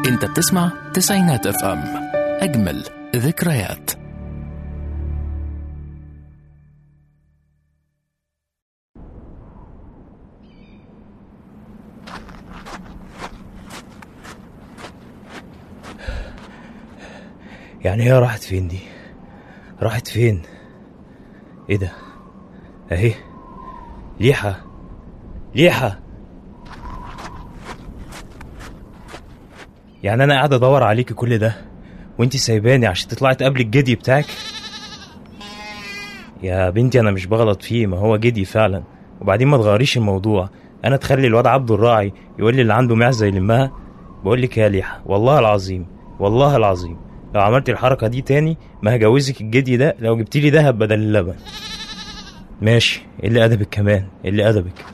انت بتسمع تسعينات اف ام اجمل ذكريات يعني هي راحت فين دي راحت فين ايه ده اهي ليحة ليحة يعني انا قاعد ادور عليكي كل ده وانتي سايباني عشان تطلعي تقابلي الجدي بتاعك يا بنتي انا مش بغلط فيه ما هو جدي فعلا وبعدين ما تغيريش الموضوع انا تخلي الواد عبده الراعي يقول لي اللي عنده معزه يلمها بقول لك يا ليحة والله العظيم والله العظيم لو عملت الحركه دي تاني ما هجوزك الجدي ده لو جبت لي دهب بدل اللبن ماشي إيه اللي ادبك كمان إيه اللي ادبك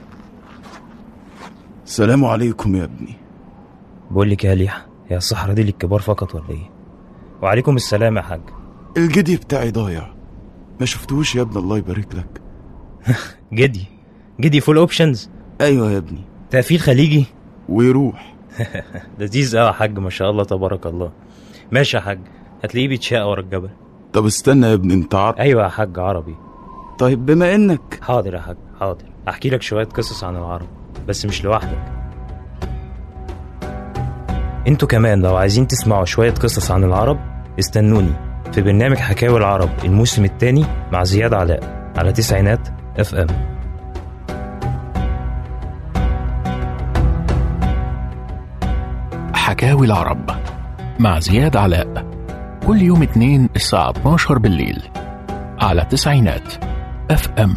السلام عليكم يا ابني بقول لك يا ليحة هي الصحراء دي للكبار فقط ولا ايه وعليكم السلام يا حاج الجدي بتاعي ضايع ما شفتوش يا ابني الله يبارك لك جدي جدي فول اوبشنز ايوه يا ابني تقفيل خليجي ويروح لذيذ قوي يا حاج ما شاء الله تبارك الله ماشي يا حاج هتلاقيه بيتشاق ورا الجبل طب استنى يا ابني انت عارف ايوه يا حاج عربي طيب بما انك حاضر يا حاج حاضر احكي لك شويه قصص عن العرب بس مش لوحدك انتوا كمان لو عايزين تسمعوا شويه قصص عن العرب استنوني في برنامج حكاوي العرب الموسم الثاني مع زياد علاء على تسعينات اف ام حكاوي العرب مع زياد علاء كل يوم اثنين الساعة 12 بالليل على تسعينات اف ام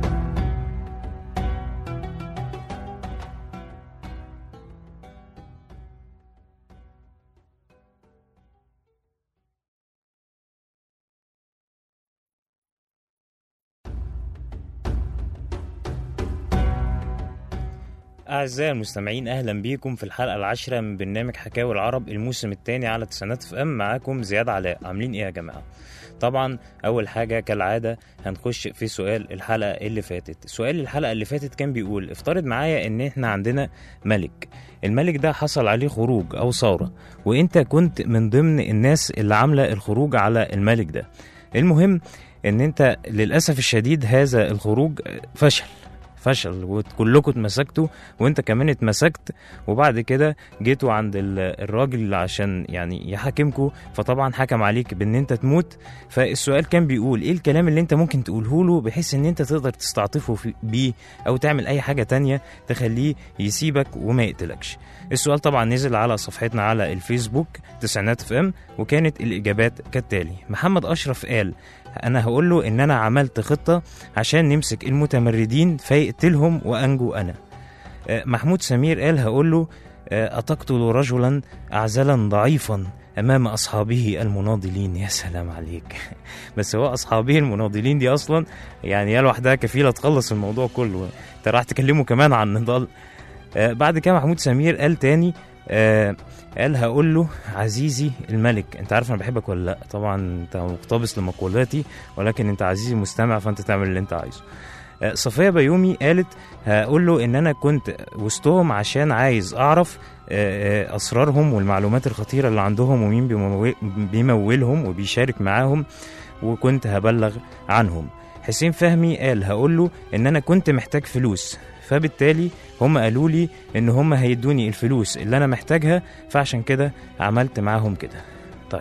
أعزائي المستمعين أهلا بيكم في الحلقة العاشرة من برنامج حكاوي العرب الموسم الثاني على تسعينات اف ام معاكم زياد علاء عاملين إيه يا جماعة؟ طبعا أول حاجة كالعادة هنخش في سؤال الحلقة اللي فاتت سؤال الحلقة اللي فاتت كان بيقول افترض معايا إن إحنا عندنا ملك الملك ده حصل عليه خروج أو ثورة وإنت كنت من ضمن الناس اللي عاملة الخروج على الملك ده المهم إن إنت للأسف الشديد هذا الخروج فشل فشل وكلكم اتمسكتوا وانت كمان اتمسكت وبعد كده جيتوا عند ال- الراجل عشان يعني يحاكمكوا فطبعا حكم عليك بان انت تموت فالسؤال كان بيقول ايه الكلام اللي انت ممكن تقوله له بحيث ان انت تقدر تستعطفه في- بيه او تعمل اي حاجه تانية تخليه يسيبك وما يقتلكش السؤال طبعا نزل على صفحتنا على الفيسبوك تسعينات اف ام وكانت الاجابات كالتالي محمد اشرف قال انا هقول له ان انا عملت خطه عشان نمسك المتمردين فيقتلهم وانجو انا آه، محمود سمير قال هقول له آه، أتقتل رجلا أعزلا ضعيفا أمام أصحابه المناضلين يا سلام عليك بس هو أصحابه المناضلين دي أصلا يعني هي لوحدها كفيلة تخلص الموضوع كله أنت راح تكلمه كمان عن نضال آه، بعد كده محمود سمير قال تاني آه، قال هقول له عزيزي الملك انت عارف انا بحبك ولا لا طبعا انت مقتبس لمقولاتي ولكن انت عزيزي المستمع فانت تعمل اللي انت عايزه آه، صفية بيومي قالت هقول له ان انا كنت وسطهم عشان عايز اعرف آه، آه، اسرارهم والمعلومات الخطيره اللي عندهم ومين بيمول- بيمولهم وبيشارك معاهم وكنت هبلغ عنهم حسين فهمي قال هقول له ان انا كنت محتاج فلوس فبالتالي هم قالوا لي ان هم هيدوني الفلوس اللي انا محتاجها فعشان كده عملت معاهم كده طيب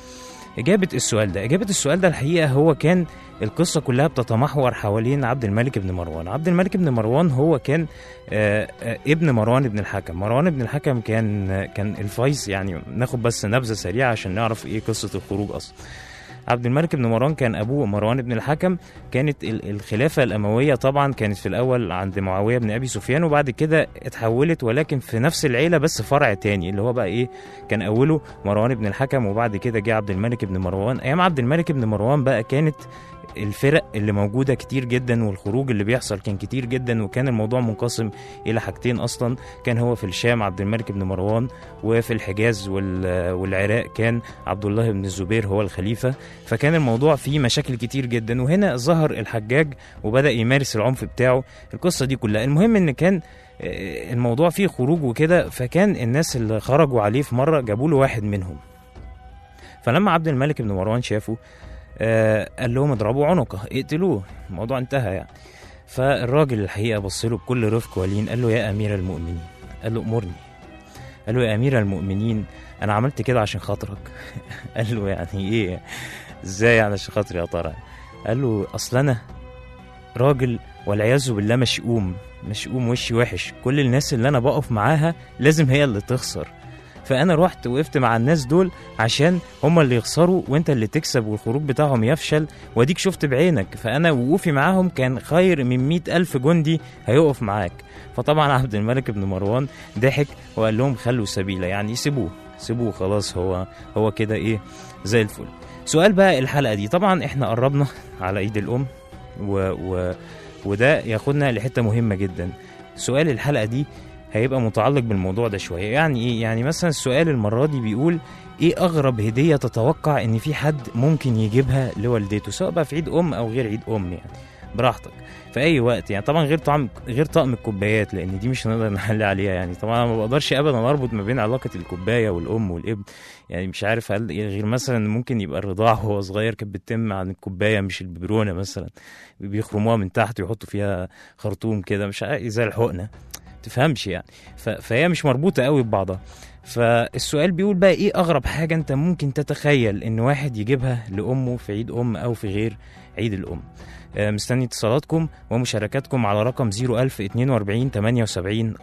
إجابة السؤال ده إجابة السؤال ده الحقيقة هو كان القصة كلها بتتمحور حوالين عبد الملك بن مروان عبد الملك بن مروان هو كان آه، آه، ابن مروان بن الحكم مروان بن الحكم كان آه، كان الفيص يعني ناخد بس نبذة سريعة عشان نعرف إيه قصة الخروج أصلا عبد الملك بن مروان كان ابوه مروان بن الحكم كانت ال- الخلافه الامويه طبعا كانت في الاول عند معاويه بن ابي سفيان وبعد كده اتحولت ولكن في نفس العيله بس فرع تاني اللي هو بقى ايه كان اوله مروان بن الحكم وبعد كده جه عبد الملك بن مروان ايام عبد الملك بن مروان بقى كانت الفرق اللي موجودة كتير جدا والخروج اللي بيحصل كان كتير جدا وكان الموضوع منقسم إلى حاجتين أصلا كان هو في الشام عبد الملك بن مروان وفي الحجاز وال- والعراق كان عبد الله بن الزبير هو الخليفة فكان الموضوع فيه مشاكل كتير جدا وهنا ظهر الحجاج وبدأ يمارس العنف بتاعه القصة دي كلها المهم إن كان آه، الموضوع فيه خروج وكده فكان الناس اللي خرجوا عليه في مرة جابوا له واحد منهم فلما عبد الملك بن مروان شافه آه قال لهم اضربوا عنقه اقتلوه الموضوع انتهى يعني فالراجل الحقيقه بص له بكل رفق ولين قال له يا امير المؤمنين قال له امرني قال له يا امير المؤمنين انا عملت كده عشان خاطرك قال له يعني ايه ازاي يعني عشان خاطري يا ترى قال له اصل انا راجل والعياذ بالله مشؤوم مشؤوم وشي وحش كل الناس اللي انا بقف معاها لازم هي اللي تخسر فانا رحت وقفت مع الناس دول عشان هما اللي يخسروا وانت اللي تكسب والخروج بتاعهم يفشل واديك شفت بعينك فانا وقوفي معاهم كان خير من مئة ألف جندي هيقف معاك فطبعا عبد الملك بن مروان ضحك وقال لهم خلوا سبيله يعني سيبوه سيبوه خلاص هو هو كده ايه زي الفل سؤال بقى الحلقه دي طبعا احنا قربنا على ايد الام و, و وده ياخدنا لحته مهمه جدا سؤال الحلقه دي هيبقى متعلق بالموضوع ده شويه يعني ايه يعني مثلا السؤال المره دي بيقول ايه اغرب هديه تتوقع ان في حد ممكن يجيبها لوالدته سواء بقى في عيد ام او غير عيد ام يعني براحتك في اي وقت يعني طبعا غير طعم غير طقم الكوبايات لان دي مش هنقدر نحل عليها يعني طبعا أنا ما بقدرش ابدا اربط ما بين علاقه الكوبايه والام والابن يعني مش عارف هل غير مثلا ممكن يبقى الرضاعه وهو صغير كانت بتتم عن الكوبايه مش الببرونه مثلا بيخرموها من تحت ويحطوا فيها خرطوم كده مش عارف زي الحقنه تفهمش يعني ف... فهي مش مربوطه قوي ببعضها فالسؤال بيقول بقى ايه اغرب حاجه انت ممكن تتخيل ان واحد يجيبها لامه في عيد ام او في غير عيد الام آه، مستني اتصالاتكم ومشاركاتكم على رقم 01042 78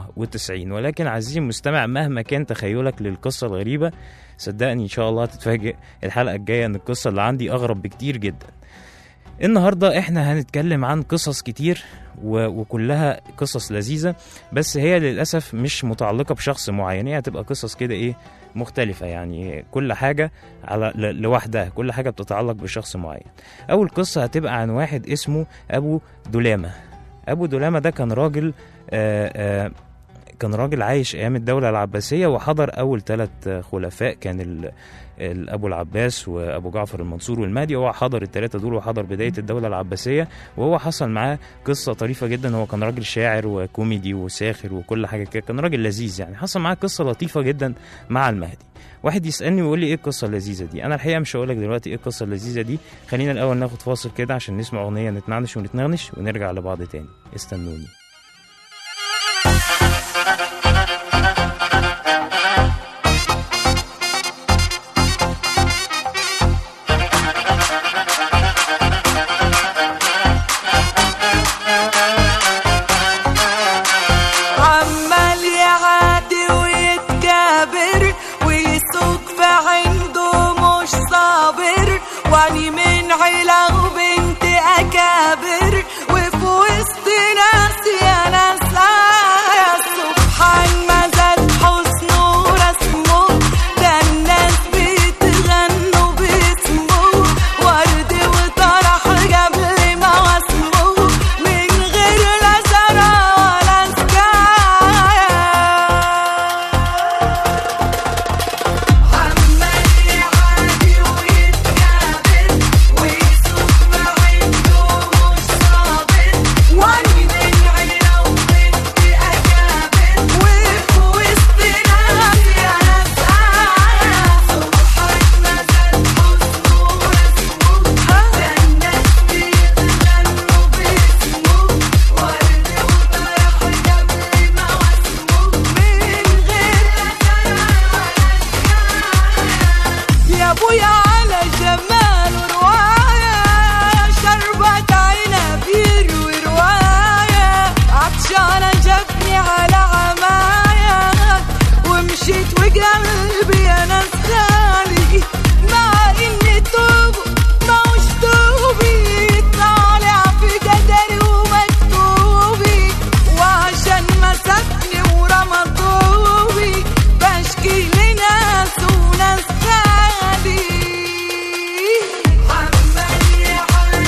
94 ولكن عزيزي المستمع مهما كان تخيلك للقصة الغريبة صدقني إن شاء الله هتتفاجئ الحلقة الجاية إن القصة اللي عندي أغرب بكتير جدا النهاردة إحنا هنتكلم عن قصص كتير و... وكلها قصص لذيذة بس هي للأسف مش متعلقة بشخص معين هي هتبقى قصص كده إيه مختلفة يعني كل حاجة على ل- لوحدها كل حاجة بتتعلق بشخص معين أول قصة هتبقى عن واحد اسمه أبو دلامة أبو دلامة ده كان راجل آه آه كان راجل عايش أيام الدولة العباسية وحضر أول ثلاث خلفاء كان ال- ال- أبو العباس وأبو جعفر المنصور والمهدي هو حضر الثلاثة دول وحضر بداية الدولة العباسية وهو حصل معاه قصة طريفة جدا هو كان راجل شاعر وكوميدي وساخر وكل حاجة كده كان راجل لذيذ يعني حصل معاه قصة لطيفة جدا مع المهدي واحد يسالني ويقول لي ايه القصه اللذيذه دي انا الحقيقه مش هقول لك دلوقتي ايه القصه اللذيذه دي خلينا الاول ناخد فاصل كده عشان نسمع اغنيه نتنعنش ونتنغنش ونرجع لبعض تاني استنوني عمال يعادي ويتكابر ويسوق في عنده مش صابر واني من عيلة وبنت أكابر وفي وسط ناس يا ناس يا سبحان ما زاد حسنه ورسمه ده الناس بتغنوا باسمه ورد وطرح قبل ما واسمه من غير لا زرع ولا سكاية عمال يعادي ويتكابر ويسوق ما عنده مش صابر واني من عيلة وبنت أكابر وفي وسط ناس يا ناس سبحان ما زاد حسنه ورسمه ده الناس بيتغنوا باسمه ورد وطرح قبل ما واسمه من غير يا ابويا على جمال رواية شربت عنب يروي رواية عطشانة جابني على عماية ومشيت وقلبي انا خالي مع اني توب ما وش توبي طالع في قدري ومكتوبي وعشان مسكني ورمى طوبي بشكي لناس وناس خالي عمال يعادي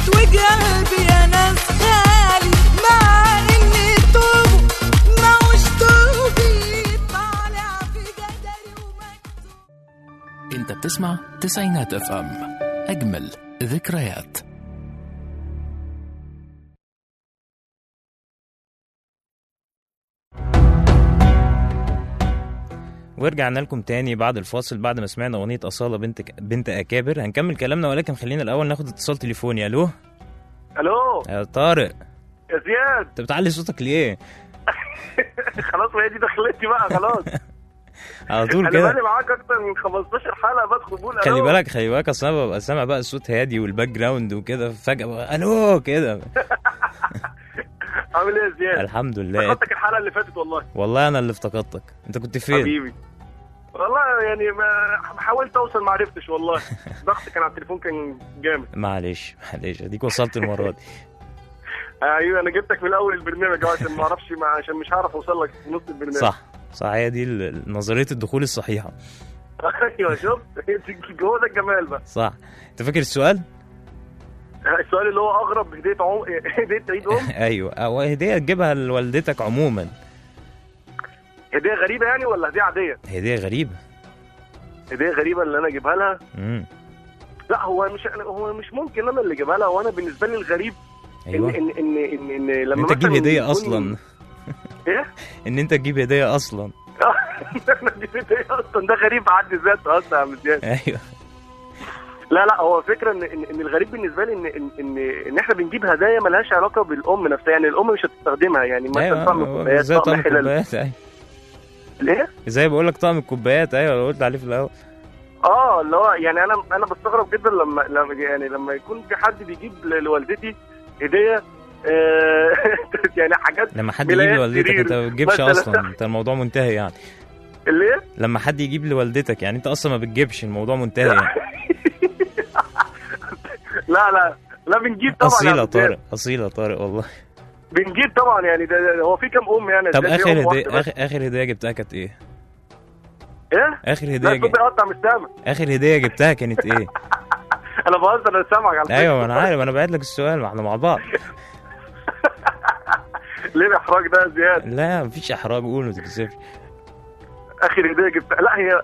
ميت وقلبي يا ناس خالي مع اني توب ما وش توبي طالع في قدري ومكتوب انت بتسمع تسعينات اف ام اجمل ذكريات ورجعنا لكم تاني بعد الفاصل بعد ما سمعنا اغنيه اصاله بنت بنت اكابر هنكمل كلامنا ولكن خلينا الاول ناخد اتصال تليفوني الو الو يا طارق يا زياد انت بتعلي صوتك ليه خلاص وهي دي دخلتي بقى خلاص على طول انا كده بقالي معاك اكتر من 15 حلقه بدخل بقول خلي ألو. بالك خلي بالك اصل انا ببقى سامع بقى الصوت هادي والباك جراوند وكده فجاه بقى الو كده عامل ايه يا زياد؟ الحمد لله افتكرتك الحلقه اللي فاتت والله والله انا اللي افتكرتك انت كنت فين حبيبي والله يعني ما حاولت اوصل ما عرفتش والله ضغط كان على التليفون كان جامد معلش معلش اديك وصلت المره دي ايوه انا جبتك من اول البرنامج أهو عشان ما اعرفش ما- عشان مش هعرف اوصل لك في نص البرنامج صح صح هي دي ال- نظريه الدخول الصحيحه ايوه شفت هو ده الجمال بقى صح انت فاكر السؤال السؤال اللي هو اغرب هديه عم... هديه عيد ام ايوه او هديه تجيبها لوالدتك عموما هديه غريبه يعني ولا هديه عاديه؟ هديه غريبه هديه غريبه اللي انا اجيبها لها امم لا هو مش هو مش ممكن انا اللي اجيبها لها وانا بالنسبه لي الغريب ايوه ان ان ان ان, إن لما ان انت تجيب مثلاً هديه يكون- اصلا ايه؟ ان انت تجيب هديه اصلا انا اجيب هديه اصلا ده غريب في حد ذاته اصلا يا عم زياد ايوه لا لا هو فكره ان ان, إن الغريب بالنسبه لي ان ان ان, إن احنا بنجيب هدايا ملهاش علاقه بالام نفسها يعني الام مش هتستخدمها يعني مثلا طقم ايوه كوبايات زي طقم طقم حلل الكوبايات ايوه ليه؟ زي بقول لك طقم الكوبايات ايوه اللي قلت عليه في الاول اه اللي هو يعني انا انا بستغرب جدا لما لما يعني لما يكون في حد بيجيب ل- لوالدتي هديه آه يعني حاجات لما حد يجيب ملايات لوالدتك سرير انت ما بتجيبش مثلاً. اصلا انت الموضوع منتهي يعني اللي إيه؟ لما حد يجيب لوالدتك يعني انت اصلا ما بتجيبش الموضوع منتهي يعني لا لا لا بنجيب طبعا يا اصيله عم زياد. طارق اصيله طارق والله بنجيب طبعا يعني ده ده- هو في كام ام يعني طب ده- دي اخر أم هديه واحدة بس. اخر اخر هديه جبتها كانت ايه ايه؟ اخر لا هديه الصوت ج... بيقطع مش سامع اخر هديه جبتها كانت ايه انا بهزر انا سامعك على فكرة. ايوه ما انا عارف انا بعت لك السؤال ما احنا مع بعض ليه الاحراج ده يا زياد؟ لا مفيش احراج قول ما تكسفش اخر هديه جبتها لا هي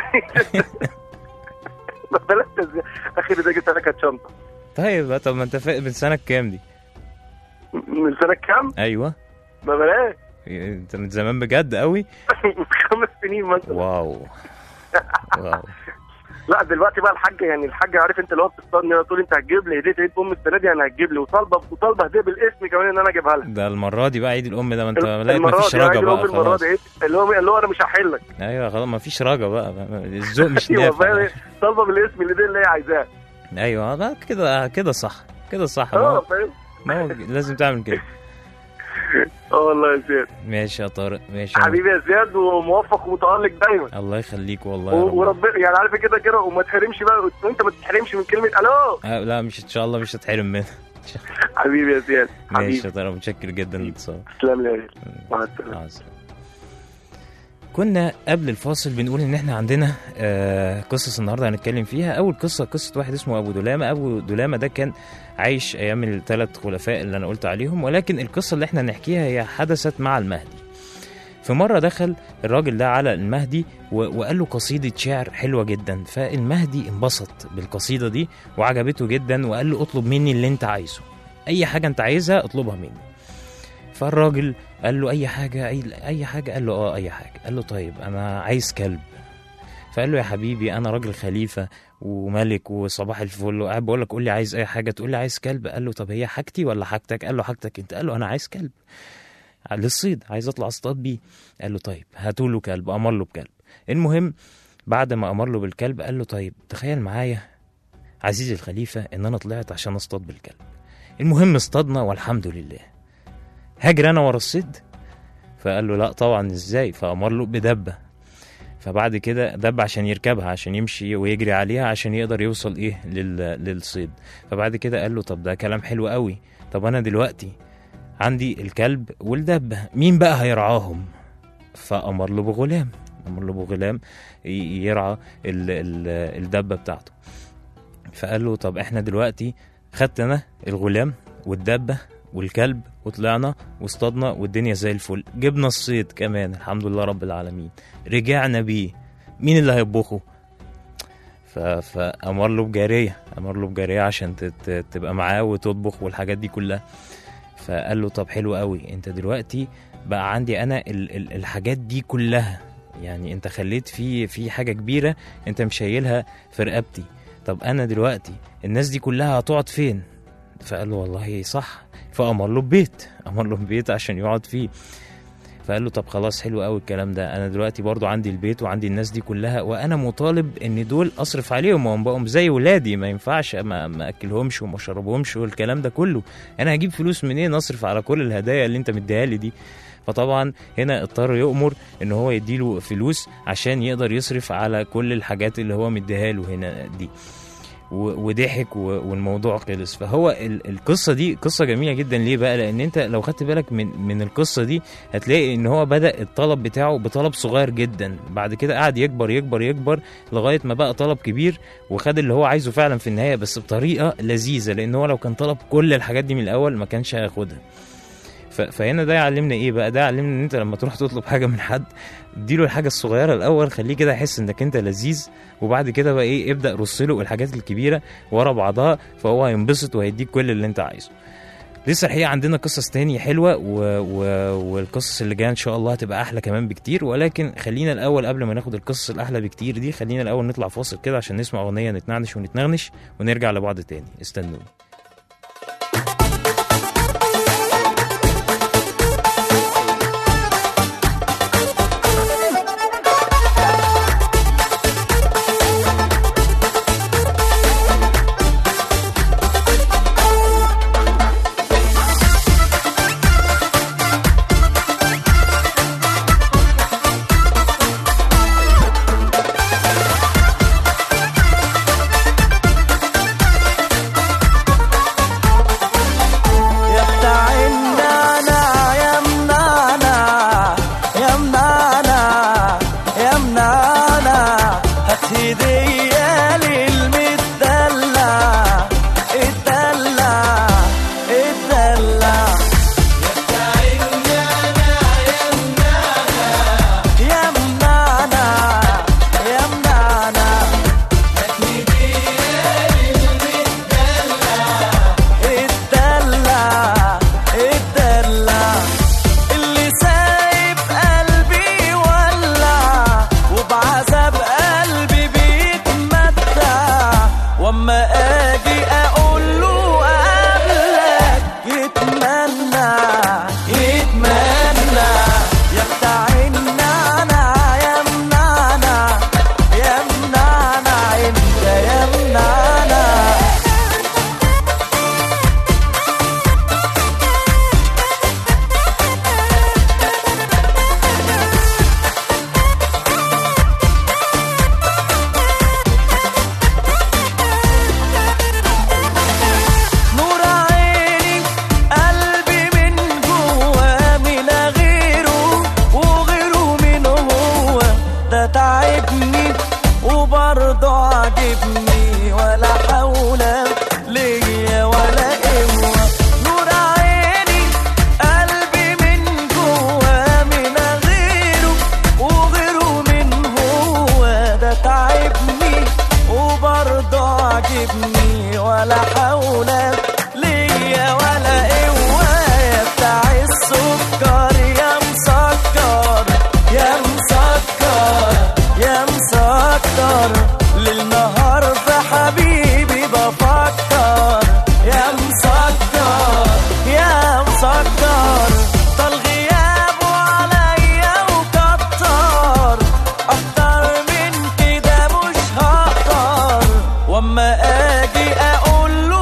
لا، بلاش يا زياد. اخر هديه جبتها لك كانت شنطه طيب طب ما انت فاق من سنه كام دي من سنه كام؟ ايوه ما بلاش انت من زمان بجد قوي من خمس سنين مثلا واو واو لا دلوقتي بقى الحاج يعني الحاج عارف انت اللي هو بتستنى تقول انت هتجيب لي هديه عيد ام السنه دي يعني هتجيب لي وطالبه وطالبه هديه بالاسم كمان ان انا اجيبها لها ده المره دي بقى عيد الام ده ما انت لقيت المرة مفيش دي عيد رجا الام بقى المره خلاص دي إيه؟ اللي هو اللي هو انا مش هحلك ايوه خلاص مفيش رجا بقى الذوق مش ايوه فاهم نافع إيه؟ طالبه بالاسم الهديه اللي هي عايزاها ايوه بقى كده كده صح كده صح ما اه هو- فاهم ما هو لازم تعمل كده اه والله يا زياد ماشي يا طارق ماشي يا حبيبي يا زياد وموفق ومتالق دايما الله يخليك والله يا رب. وربنا يعني عارف كده كده وما تحرمش بقى وانت ما تتحرمش من كلمه الو آه، لا مش ان شاء الله مش هتحرم منها حبيبي يا زياد ماشي حبيبي يا طارق متشكر جدا للاتصال تسلم لي يا غالي مع السلامه مع السلامة. كنا قبل الفاصل بنقول ان احنا عندنا آه قصص النهارده هنتكلم فيها اول قصه قصه واحد اسمه ابو دلامه ابو دلامه ده كان عايش ايام الثلاث خلفاء اللي انا قلت عليهم ولكن القصه اللي احنا نحكيها هي حدثت مع المهدي في مرة دخل الراجل ده على المهدي و- وقال له قصيدة شعر حلوة جدا فالمهدي انبسط بالقصيدة دي وعجبته جدا وقال له اطلب مني اللي انت عايزه اي حاجة انت عايزها اطلبها مني فالراجل قال له اي حاجه اي اي حاجه قال له اه اي حاجه قال له طيب انا عايز كلب فقال له يا حبيبي انا راجل خليفه وملك وصباح الفل وقاعد بقول لك قول لي عايز اي حاجه تقول لي عايز كلب قال له طب هي حاجتي ولا حاجتك قال له حاجتك انت قال له انا عايز كلب للصيد عايز اطلع اصطاد بيه قال له طيب هاتوا له كلب امر له بكلب المهم بعد ما امر له بالكلب قال له طيب تخيل معايا عزيزي الخليفه ان انا طلعت عشان اصطاد بالكلب المهم اصطادنا والحمد لله هاجر انا ورا الصيد فقال له لا طبعا ازاي فامر له بدبه فبعد كده دب عشان يركبها عشان يمشي ويجري عليها عشان يقدر يوصل ايه لل... للصيد فبعد كده قال له طب ده كلام حلو قوي طب انا دلوقتي عندي الكلب والدبه مين بقى هيرعاهم فامر له بغلام امر له بغلام ي- يرعى ال... ال... الدبه بتاعته فقال له طب احنا دلوقتي خدت انا الغلام والدبه والكلب وطلعنا واصطادنا والدنيا زي الفل جبنا الصيد كمان الحمد لله رب العالمين رجعنا بيه مين اللي هيطبخه ف... فامر له بجاريه امر له بجاريه عشان ت... ت... تبقى معاه وتطبخ والحاجات دي كلها فقال له طب حلو قوي انت دلوقتي بقى عندي انا ال... ال... الحاجات دي كلها يعني انت خليت في في حاجه كبيره انت مشايلها في رقبتي طب انا دلوقتي الناس دي كلها هتقعد فين فقال له والله صح فامر له ببيت امر له ببيت عشان يقعد فيه فقال له طب خلاص حلو قوي الكلام ده انا دلوقتي برضو عندي البيت وعندي الناس دي كلها وانا مطالب ان دول اصرف عليهم وهم بقوا زي ولادي ما ينفعش ما, ما اكلهمش وما اشربهمش والكلام ده كله انا هجيب فلوس منين اصرف على كل الهدايا اللي انت مديها لي دي فطبعا هنا اضطر يؤمر ان هو يديله فلوس عشان يقدر يصرف على كل الحاجات اللي هو مديها له هنا دي و- وضحك و- والموضوع خلص فهو ال- القصه دي قصه جميله جدا ليه بقى لان انت لو خدت بالك من من القصه دي هتلاقي ان هو بدا الطلب بتاعه بطلب صغير جدا بعد كده قعد يكبر يكبر يكبر لغايه ما بقى طلب كبير وخد اللي هو عايزه فعلا في النهايه بس بطريقه لذيذه لان هو لو كان طلب كل الحاجات دي من الاول ما كانش هياخدها ف- فهنا ده يعلمنا ايه بقى ده يعلمنا ان انت لما تروح تطلب حاجه من حد اديله الحاجه الصغيره الاول خليه كده يحس انك انت لذيذ وبعد كده بقى ايه ابدا رصله الحاجات الكبيره ورا بعضها فهو هينبسط وهيديك كل اللي انت عايزه لسه الحقيقه عندنا قصص تاني حلوه و... و... والقصص اللي جايه ان شاء الله هتبقى احلى كمان بكتير ولكن خلينا الاول قبل ما ناخد القصص الاحلى بكتير دي خلينا الاول نطلع فاصل كده عشان نسمع اغنيه نتنعنش ونتنغنش ونرجع لبعض تاني استنوني يا بتاع النانا يا منانا يا منانا يا منانا هات هدية للمدلع اتدلع اتدلع يا منانا يا منانا اتدلع اتدلع اللي سايب قلبي ولع وبعذاب قلبي بيتمتع واما اجي اقول له قبلك يتمنى يتمنى يا بتاع النعنع يا منعنع يا منعنع انت يا منعنع نور عيني قلبي من جوا من غيره وغيره من هو ده تعبني وبرضه عاجبني ولا حول ليا ولا قوة نور عيني قلبي من جوا من غيره وغيره من هو ده تعبني وبرضه عاجبني ولا حول ليا ولا قوة يا بتاع السكر يا مسكر يا مسكر يا مسكر للنهار في حبيبي بفكر يا مسكر يا مسكر طال غيابه عليا وكتر اكتر من كده مش هقدر واما اجي اقول له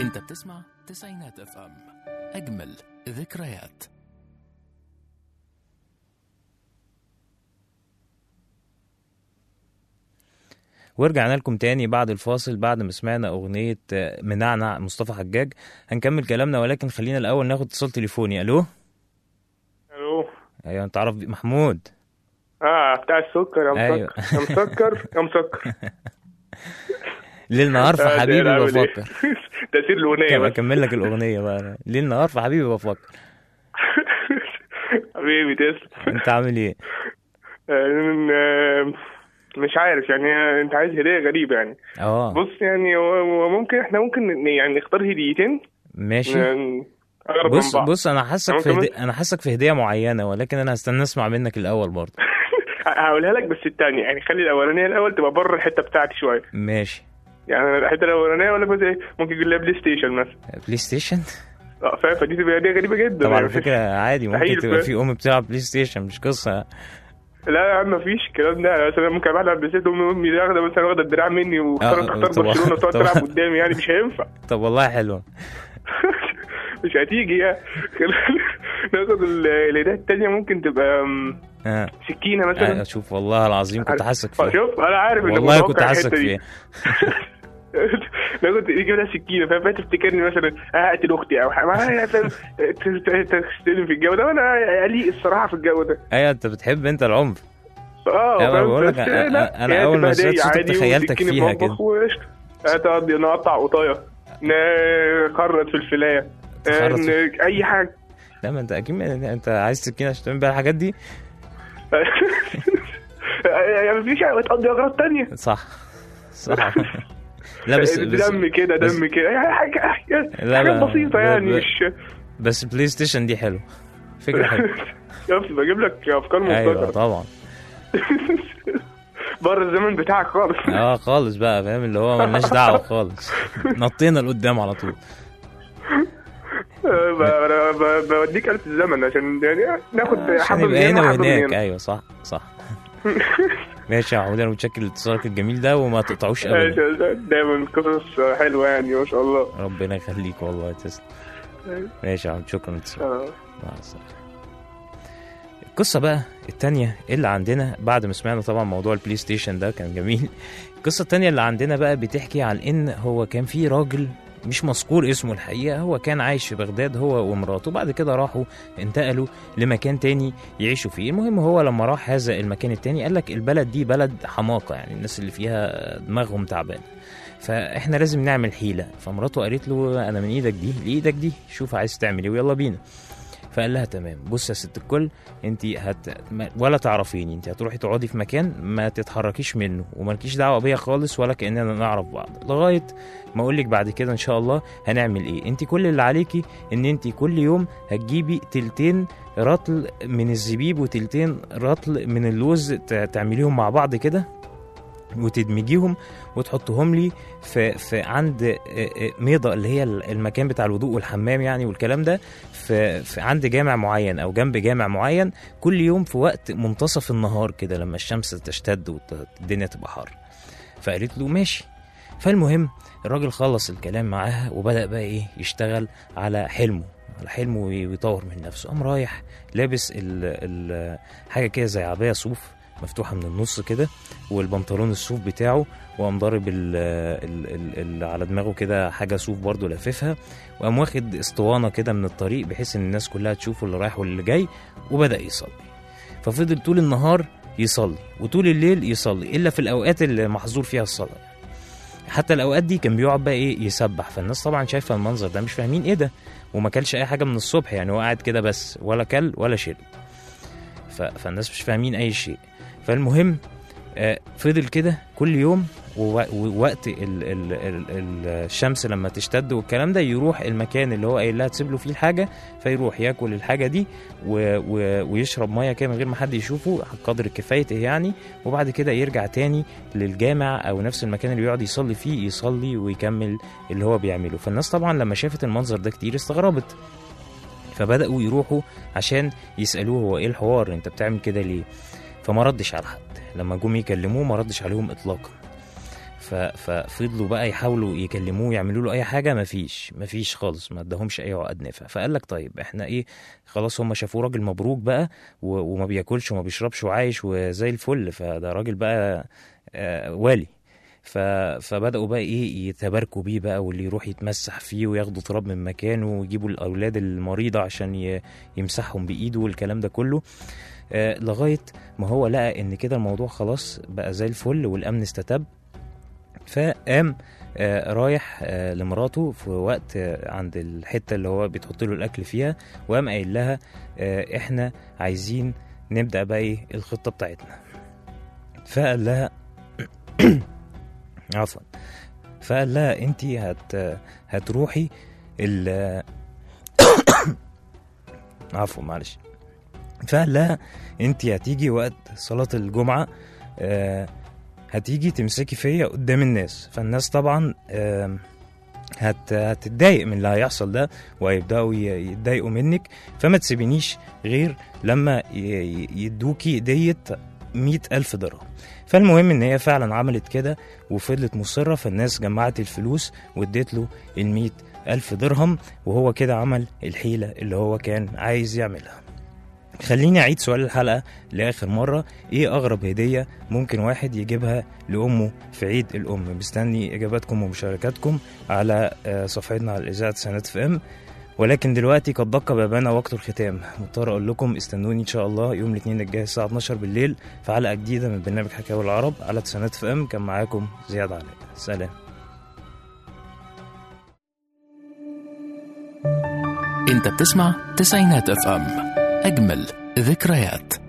انت بتسمع تسعينات اف ام اجمل ذكريات ورجعنا لكم تاني بعد الفاصل بعد ما سمعنا أغنية آه، منعنع مصطفى حجاج هنكمل كلامنا ولكن خلينا الأول ناخد اتصال تليفوني ألو الو أيوة أنت عارف محمود اه بتاع السكر يا أيوة. مسكر يا مسكر يا مسكر ليل نهار في آه، ده حبيبي عامل إيه؟ بفكر تأثير الأغنية كم بس أكمل لك الأغنية بقى ليل نهار في حبيبي بفكر حبيبي تسلم أنت عامل إيه؟ آه، مش عارف يعني انت عايز هدية غريبة يعني أه بص يعني هو هو ممكن احنا ممكن ن- يعني نختار هديتين ماشي يعني اقرب من بص بعض بص أنا حاسك في ممكن هدي... أنا حاسك في هدية معينة ولكن أنا هستنى أسمع منك الأول برضه هقولها لك بس التانية يعني خلي الأولانية الأول تبقى بره الحتة بتاعتي شوية ماشي يعني أنا الحتة الأولانية ولا مثلا إيه، ممكن يجيب لها بلاي ستيشن مثلا بلاي ستيشن اه فاهم فدي تبقى هدية غريبة جدا طب على يعني. فكرة عادي ممكن مستحيل تبقى فاهم. في أم بتلعب بلاي ستيشن مش قصة لا يا عم مفيش الكلام ده أنا مثلا ممكن ابقى العب بلاي ستيشن امي امي واخده مثلا واخده الدراع مني واختار آه، تختار طب- برشلونه وتقعد طب- تلعب قدامي يعني مش هينفع طب والله حلوة مش هتيجي يعني ناخد ال- الهدايا التانية ممكن تبقى أم، ها سكينة آه، مثلا شوف والله العظيم كنت حاسك فيها شوف انا عارف انك والله متوقع كنت حاسك الحتة دي. فيها ناخد يجيب لها سكينة فاهم فتفتكرني مثلا هقتل اختي او حاجة ما- فاهم ت- ت- تستلم في الجو ده وانا قليق الصراحة في الجو ده ايوه انت بتحب انت العنف اه أنا فاهم؟ بقول لك بس أنا- لا، أنا هي أول ما تبقى سمعت هدية صوتك عادي تخيلتك وسكينة فيها مطبخ كده. وقشطة. هتقعد نقطع قطاية نخرط في الفلاية تخرط في- ن- اي حاجة لا ما انت اكيد ما- انت عايز سكينه عشان تعمل بيها الحاجات دي يعني مفيش تقضي اغراض تانية صح صح لا بس بس دم كده بس- دم كده يعني حاجة لا، حاجات لا، بسيطة ب- يعني ب- مش بس بلاي ستيشن دي حلو فكره حلوه شفت بجيب لك افكار ايوه مبتكرة طبعا بره الزمن بتاعك خالص اه خالص بقى فاهم اللي هو ملناش دعوه خالص نطينا لقدام على طول ب- ب- ب- بوديك آلة الزمن عشان يعني ناخد عشان حبة من يبقى هنا هنا وحبة من وهناك هنا ايوه صح صح ماشي يا عمود انا متشكر لاتصالك الجميل ده وما تقطعوش ابدا ماشي، دايما قصص حلوة يعني ما شاء الله ربنا يخليك والله تسلم ماشي يا عم شكرا لاتصالك آه. مع السلامة القصة بقى التانية اللي عندنا بعد ما سمعنا طبعا موضوع البلاي ستيشن ده كان جميل القصة التانية اللي عندنا بقى بتحكي عن ان هو كان في راجل مش مذكور اسمه الحقيقة هو كان عايش في بغداد هو ومراته بعد كده راحوا انتقلوا لمكان تاني يعيشوا فيه المهم هو لما راح هذا المكان التاني قال لك البلد دي بلد حماقة يعني الناس اللي فيها دماغهم تعبانة فاحنا لازم نعمل حيلة فمراته قالت له انا من ايدك دي لايدك دي شوف عايز تعمل ايه ويلا بينا فقال لها تمام بص يا ست الكل انت هت ما- ولا تعرفيني انت هتروحي تقعدي في مكان ما تتحركيش منه ومالكيش دعوه بيا خالص ولا كاننا نعرف بعض لغايه ما اقول لك بعد كده ان شاء الله هنعمل ايه انت كل اللي عليكي ان انت كل يوم هتجيبي تلتين رطل من الزبيب وتلتين رطل من اللوز ت- تعمليهم مع بعض كده وتدمجيهم وتحطهم لي في في عند آه، آه، ميضه اللي هي المكان بتاع الوضوء والحمام يعني والكلام ده في, في عند جامع معين او جنب جامع معين كل يوم في وقت منتصف النهار كده لما الشمس تشتد والدنيا تبقى حر فقالت له ماشي فالمهم الراجل خلص الكلام معاها وبدأ بقى ايه يشتغل على حلمه على حلمه وي- ويطور من نفسه قام رايح لابس ال ال حاجه كده زي عبايه صوف مفتوحه من النص كده والبنطلون الصوف بتاعه وقام ضارب ال ال ال ال على دماغه كده حاجه صوف برضه لاففها وقام واخد اسطوانه كده من الطريق بحيث ان الناس كلها تشوفه اللي رايح واللي جاي وبدا يصلي ففضل طول النهار يصلي وطول الليل يصلي الا في الاوقات اللي محظور فيها الصلاه حتى الاوقات دي كان بيقعد بقى ايه يسبح فالناس طبعا شايفه المنظر ده مش فاهمين ايه ده وما كلش اي حاجه من الصبح يعني هو قاعد كده بس ولا كل ولا شرب ف... فالناس مش فاهمين اي شيء فالمهم آه، فضل كده كل يوم وو- ووقت ال ال ال ال الشمس لما تشتد والكلام ده يروح المكان اللي هو قايل لها تسيب له فيه الحاجه فيروح ياكل الحاجه دي و و ويشرب ميه كده من غير ما حد يشوفه قدر كفايته يعني وبعد كده يرجع تاني للجامع او نفس المكان اللي بيقعد يصلي فيه يصلي ويكمل اللي هو بيعمله فالناس طبعا لما شافت المنظر ده كتير استغربت فبداوا يروحوا عشان يسالوه هو ايه الحوار انت بتعمل كده ليه فما ردش على حد لما جم يكلموه ما ردش عليهم اطلاقا ف- ففضلوا بقى يحاولوا يكلموه يعملوا له اي حاجه مفيش مفيش خالص ما اداهمش اي عقد نافع فقال لك طيب احنا ايه خلاص هم شافوه راجل مبروك بقى و- وما بياكلش وما بيشربش وعايش وزي الفل فده راجل بقى آه، والي ف... فبدأوا بقى ايه يتباركوا بيه بقى واللي يروح يتمسح فيه وياخدوا تراب من مكانه ويجيبوا الاولاد المريضه عشان ي... يمسحهم بايده والكلام ده كله آه لغايه ما هو لقى ان كده الموضوع خلاص بقى زي الفل والامن استتب فقام آه رايح آه لمراته في وقت آه عند الحته اللي هو بتحط له الاكل فيها وقام قايل لها آه احنا عايزين نبدا بقى ايه الخطه بتاعتنا فقال لها عفوا فقال لها انت هت هتروحي ال عفوا معلش فقال لها انت هتيجي وقت صلاة الجمعة آه، هتيجي تمسكي فيا قدام الناس فالناس طبعا آم، هت هتتضايق من اللي هيحصل ده وهيبدأوا ي- يتضايقوا منك فما تسيبينيش غير لما ي- ي- يدوكي دية مئة ألف درهم فالمهم إن هي فعلا عملت كده وفضلت مصرة فالناس جمعت الفلوس واديت له المئة ألف درهم وهو كده عمل الحيلة اللي هو كان عايز يعملها خليني أعيد سؤال الحلقة لآخر مرة إيه أغرب هدية ممكن واحد يجيبها لأمه في عيد الأم مستني إجاباتكم ومشاركاتكم على آه، صفحتنا على الإذاعة سنة في إم ولكن دلوقتي قد دق بابنا وقت الختام مضطر أقول لكم استنوني إن شاء الله يوم الاثنين الجاي الساعة 12 بالليل في حلقة جديدة من برنامج حكاوي العرب على تسعينات في إم كان معاكم زياد علاء سلام انت بتسمع تسعينات اف ام اجمل ذكريات